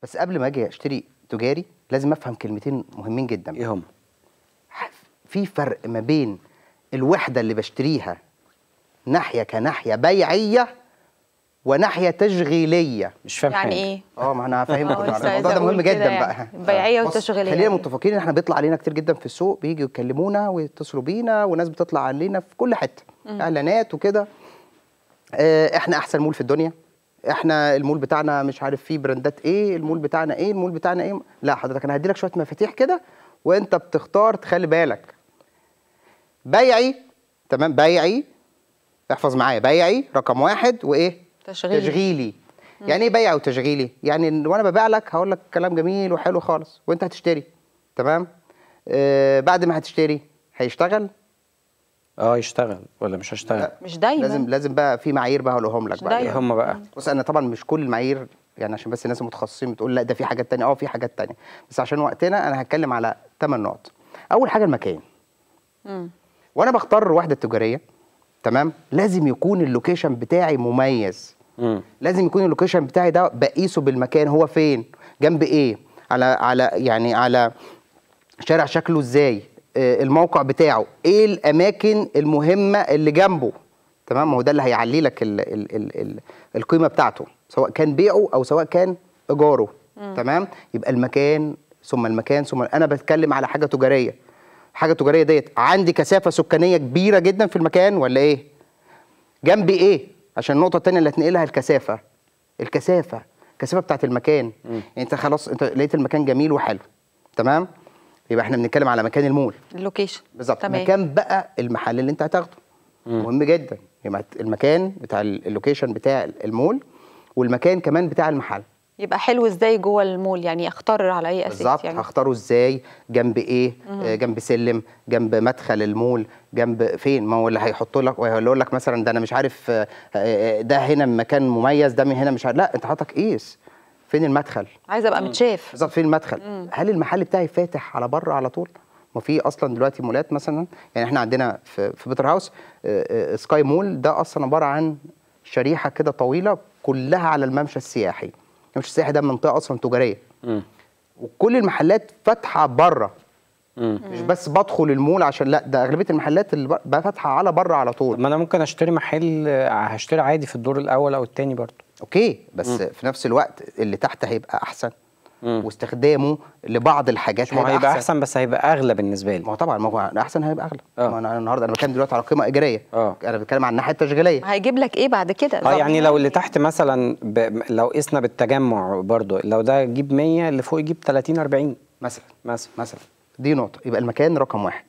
بس قبل ما اجي اشتري تجاري لازم افهم كلمتين مهمين جدا ايه هم في فرق ما بين الوحده اللي بشتريها ناحيه كناحيه بيعيه وناحيه تشغيليه مش فاهم يعني حاجة. ايه اه ما انا هفهمكم اه، لسه الموضوع عايزة ده مهم أقول كده جدا يعني. بقى بيعية بص، وتشغيلية. خلينا متفقين ان احنا بيطلع علينا كتير جدا في السوق بيجوا يكلمونا ويتصلوا بينا وناس بتطلع علينا في كل حته اعلانات وكده آه، احنا احسن مول في الدنيا احنا المول بتاعنا مش عارف فيه براندات ايه المول بتاعنا ايه المول بتاعنا ايه لا حضرتك انا هدي لك شويه مفاتيح كده وانت بتختار تخلي بالك بيعي تمام بيعي احفظ معايا بيعي رقم واحد وايه تشغيلي. تشغيلي يعني ايه بيع وتشغيلي يعني إن وانا ببيع لك هقول لك كلام جميل وحلو خالص وانت هتشتري تمام آه بعد ما هتشتري هيشتغل اه يشتغل ولا مش هشتغل مش دايما لازم لازم بقى في معايير بقى هقولهم لك مش بقى دايما. ايه هم بقى بص انا طبعا مش كل المعايير يعني عشان بس الناس المتخصصين بتقول لا ده في حاجات تانية اه في حاجات تانية بس عشان وقتنا انا هتكلم على ثمان نقط اول حاجه المكان مم. وانا بختار وحده تجاريه تمام لازم يكون اللوكيشن بتاعي مميز امم لازم يكون اللوكيشن بتاعي ده بقيسه بالمكان هو فين جنب ايه على على يعني على شارع شكله ازاي آه، الموقع بتاعه ايه الاماكن المهمه اللي جنبه تمام ما هو ده اللي هيعلي لك ال ال ال ال القيمه بتاعته سواء كان بيعه او سواء كان ايجاره تمام يبقى المكان ثم المكان ثم انا بتكلم على حاجه تجاريه حاجه تجاريه ديت عندي كثافه سكانيه كبيره جدا في المكان ولا ايه جنبي ايه عشان النقطه الثانيه اللي هتنقلها الكثافه الكثافه الكثافه بتاعت المكان يعني انت خلاص انت لقيت المكان جميل وحلو تمام يبقى احنا بنتكلم على مكان المول اللوكيشن بالظبط تمام. مكان بقى المحل اللي انت هتاخده مهم جدا يبقى المكان بتاع ال- اللوكيشن بتاع المول والمكان كمان بتاع المحل يبقى حلو ازاي جوه المول يعني اختار على اي اساس بالظبط يعني هختاره ازاي جنب ايه آه، جنب سلم جنب مدخل المول جنب فين ما هو اللي هيحط لك وهيقول لك مثلا ده انا مش عارف آه، آه، ده هنا مكان مميز ده من هنا مش عارف لا انت حاطك قيس فين المدخل عايزه ابقى متشاف بالظبط فين المدخل هل المحل بتاعي فاتح على بره على طول ما في اصلا دلوقتي مولات مثلا يعني احنا عندنا في في بيتر هاوس آه، آه، سكاي مول ده اصلا عباره عن شريحه كده طويله كلها على الممشى السياحي الممشى السياحي ده منطقه اصلا تجاريه امم وكل المحلات فاتحه بره امم مش بس بدخل المول عشان لا ده اغلبيه المحلات اللي ب- بقى فاتحه على بره على طب طول ما انا ممكن اشتري محل آه، هشتري عادي في الدور الاول او الثاني برضه اوكي بس في نفس الوقت اللي تحت هيبقى احسن مم. واستخدامه لبعض الحاجات ما هو هيبقى احسن بس هيبقى اغلى بالنسبه لي ما هو طبعا ما هو احسن هيبقى اغلى آه. ما انا النهارده انا بتكلم دلوقتي على قيمه ايجاريه آه. انا بتكلم عن الناحيه التشغيليه هيجيب لك ايه بعد كده اه يعني لو اللي تحت مثلا ب... لو قسنا بالتجمع برضه لو ده يجيب 100 اللي فوق يجيب 30 40 مثلا مثلا مثلا دي نقطه يبقى المكان رقم واحد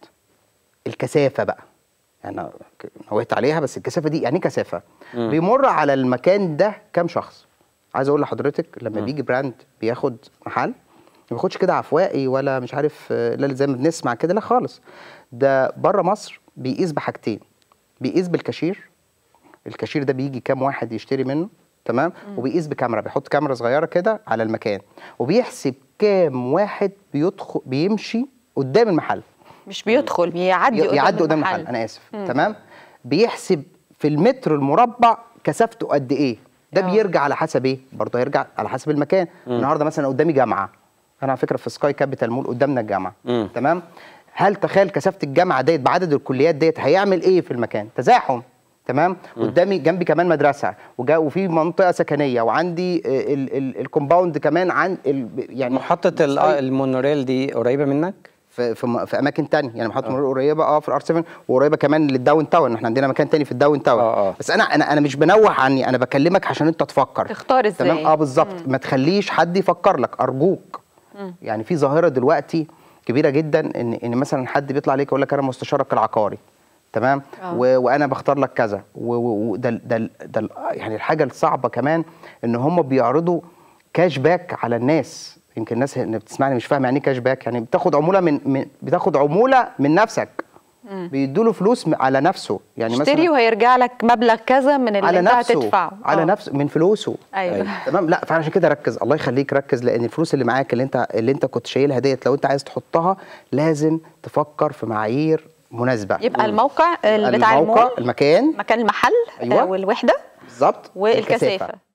الكثافه بقى يعني أنا ك- نوهت عليها بس الكثافه دي يعني ايه كثافه بيمر على المكان ده كام شخص عايز اقول لحضرتك لما بيجي براند بياخد محل ما بياخدش كده عفوائي ولا مش عارف آه، لا زي ما بنسمع كده لا خالص ده بره مصر بيقيس بحاجتين بيقيس بالكاشير الكاشير ده بيجي كام واحد يشتري منه تمام وبيقيس بكاميرا بيحط كاميرا صغيره كده على المكان وبيحسب كام واحد بيدخل بيمشي قدام المحل مش بيدخل بيعدي قدام يعدي قدام المحل. المحل انا اسف تمام بيحسب في المتر المربع كثافته قد ايه ده آه. بيرجع على حسب ايه برضه هيرجع على حسب المكان النهارده مثلا قدامي جامعه انا على فكره في سكاي كابيتال مول قدامنا الجامعه مم. تمام هل تخيل كثافه الجامعه ديت بعدد الكليات ديت هيعمل ايه في المكان تزاحم تمام قدامي جنبي كمان مدرسه وجا وفي منطقه سكنيه وعندي آه، ال- ال- الكومباوند كمان عن ال- يعني محطه ال- سكاي- المونوريل دي قريبه منك في في, م- في اماكن تانية يعني محطه مرور قريبه اه في الار 7 وقريبه كمان للداون تاون احنا عندنا مكان تاني في الداون تاون آه، آه. بس انا انا انا مش بنوه عني انا بكلمك عشان انت تفكر تختار ازاي تمام اه بالظبط ما تخليش حد يفكر لك ارجوك يعني في ظاهره دلوقتي كبيره جدا ان ان مثلا حد بيطلع عليك يقول لك انا مستشارك العقاري تمام آه. و... وانا بختار لك كذا و- و- وده ال- ده ال- ده ال- يعني الحاجه الصعبه كمان ان هم بيعرضوا كاش باك على الناس يمكن الناس اللي بتسمعني مش فاهمه يعني ايه كاش باك يعني بتاخد عموله من, من بتاخد عموله من نفسك بيدوا له فلوس م- على نفسه يعني اشتري مثلا وهيرجع لك مبلغ كذا من اللي على انت نفسه هتدفعه على آه. نفسه من فلوسه ايوه تمام لا فعشان كده ركز الله يخليك ركز لان الفلوس اللي معاك اللي انت اللي انت كنت شايلها ديت لو انت عايز تحطها لازم تفكر في معايير مناسبه يبقى الموقع يبقى بتاع الموقع المول المكان مكان المحل أيوة. آه، والوحده بالظبط والكثافه